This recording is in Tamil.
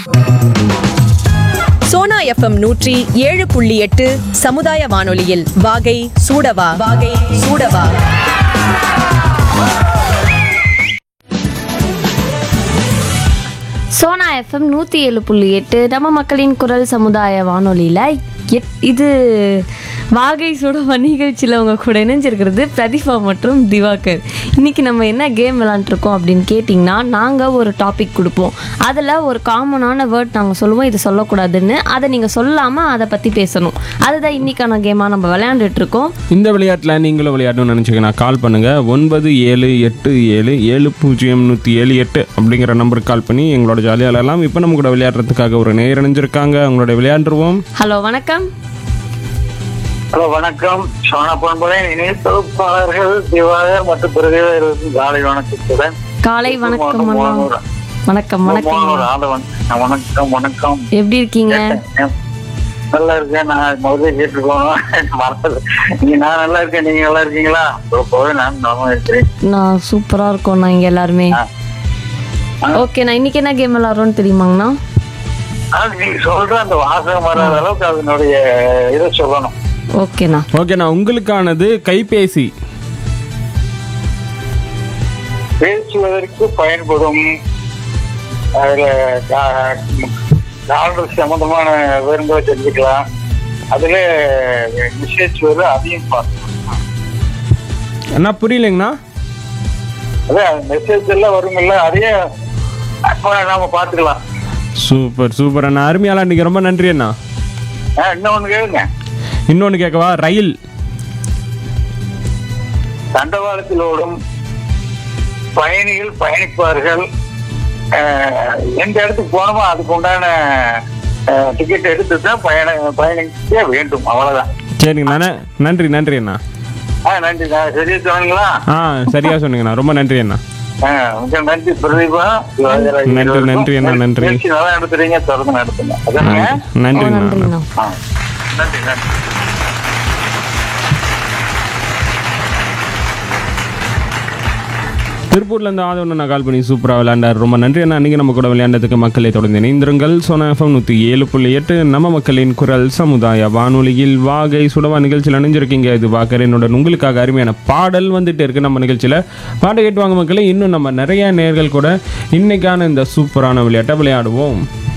சோனா எஃப்எம் நூற்றி ஏழு புள்ளி எட்டு சமுதாய வானொலியில் வாகை சூடவா வாகை சூடவா சோனா எஃப்எம் நூற்றி ஏழு புள்ளி எட்டு நம்ம மக்களின் குரல் சமுதாய வானொலியில் எட் இது வாகை சுடவ நிகழ்ச்சியில் உங்க கூட இணைஞ்சிருக்கிறது பிரதிபா மற்றும் திவாகர் இன்னைக்கு நம்ம என்ன கேம் விளாண்டுருக்கோம் அப்படின்னு கேட்டிங்கன்னா நாங்கள் ஒரு டாபிக் கொடுப்போம் அதில் ஒரு காமனான வேர்ட் நாங்கள் சொல்லுவோம் இது சொல்லக்கூடாதுன்னு அதை நீங்கள் சொல்லாமல் அதை பற்றி பேசணும் அதுதான் இன்னைக்கான கேமாக நம்ம விளையாண்டுட்டு இருக்கோம் இந்த விளையாட்டில் நீங்களும் விளையாடணும்னு நினச்சிங்கன்னா கால் பண்ணுங்கள் ஒன்பது ஏழு எட்டு ஏழு ஏழு பூஜ்ஜியம் நூற்றி ஏழு எட்டு அப்படிங்கிற நம்பருக்கு கால் பண்ணி எங்களோட ஜாலியாக விளையாடலாம் இப்போ நம்ம கூட விளையாடுறதுக்காக ஒரு நேர் இணைஞ்சிருக்காங்க அவங்களோட விளையாண்டுருவோம் ஹலோ வணக்கம் ஹலோ வணக்கம் சோனா பண்புரை இணைய தொகுப்பாளர்கள் திவாகர் மற்றும் பிரதேவர்களுக்கு காலை வணக்கத்துடன் காலை வணக்கம் அண்ணா வணக்கம் வணக்கம் மூணு ஆதவன் வணக்கம் வணக்கம் எப்படி இருக்கீங்க நல்லா இருக்கேன் நான் முதல்ல கேட்டுருக்கோம் மறந்தது நீங்க நான் நல்லா இருக்கேன் நீங்க நல்லா இருக்கீங்களா போய் நான் நல்லா இருக்கிறேன் நான் சூப்பரா இருக்கோம் நான் இங்க எல்லாருமே ஓகே நான் இன்னைக்கு என்ன கேம் விளாட்றோம்னு தெரியுமாங்கண்ணா ஆனா நீங்க சொல்ற அந்த வாசகம் வராத அளவுக்கு அதனுடைய இதை சொல்லணும் ஓகேண்ணா ஓகேண்ணா உங்களுக்கானது கைபேசி பேசுவதற்கு பயன்படும் அதுல டாலர் சம்பந்தமான விவரங்களை தெரிஞ்சுக்கலாம் அதுல மெசேஜ் வரும் அதையும் பார்க்கலாம் அண்ணா புரியலைங்கண்ணா அதான் மெசேஜ் எல்லாம் வருங்கல்ல அதையும் அப்ப நாம பார்த்துக்கலாம் சூப்பர் சூப்பர் அண்ணா அருமையாளா இன்னைக்கு ரொம்ப நன்றி அண்ணா ஆ, இன்னொன்னு கேளுங்க இன்னொன்று கேட்கவா ரயில் தண்டவாளத்தில் ஓடும் பயணிகள் பயணிப்பார்கள் அஹ், எந்த இடத்துக்கு போனோமோ அதுக்கு உண்டான டிக்கெட் எடுத்து தான் பயண பயணிக்க வேண்டும் அவ்வளவுதான் சரிங்கண்ணா ந- நன்றி நன்றி அண்ணா ஆ நன்றி நான் சரியா சொன்னீங்களா ஆ சரியா சொன்னீங்கண்ணா ரொம்ப நன்றி அண்ணா ஆ, மிக நன்றி பிரதீபா நன்றி, நன்றி அண்ணா, நன்றி. நிகழ்ச்சி நல்லா நடத்துறீங்க தொடர்ந்து நடத்துங்க அதானுங்க நன்றி ஓ, நன்றிங்கண்ணா நன்றிண்ணா ஆ. நன்றி நன்றி திருப்பூர்லேருந்து ஆதவன் நான் கால் பண்ணி சூப்பராக விளையாண்டார் ரொம்ப நன்றி அண்ணா அன்றைக்கி நம்ம கூட விளையாண்டதுக்கு மக்களை தொடர்ந்து இணைந்திருங்கள் சோனா எஃப்எம் நூற்றி ஏழு புள்ளி எட்டு நம்ம மக்களின் குரல் சமுதாய வானொலியில் வாகை சுடவா நிகழ்ச்சியில் அணிஞ்சிருக்கீங்க இது வாக்கரனுடன் உங்களுக்காக அருமையான பாடல் வந்துட்டு இருக்கு நம்ம நிகழ்ச்சியில் பாட்டு கேட்டு வாங்க மக்களே இன்னும் நம்ம நிறைய நேர்கள் கூட இன்னைக்கான இந்த சூப்பரான விளையாட்டை விளையாடுவோம்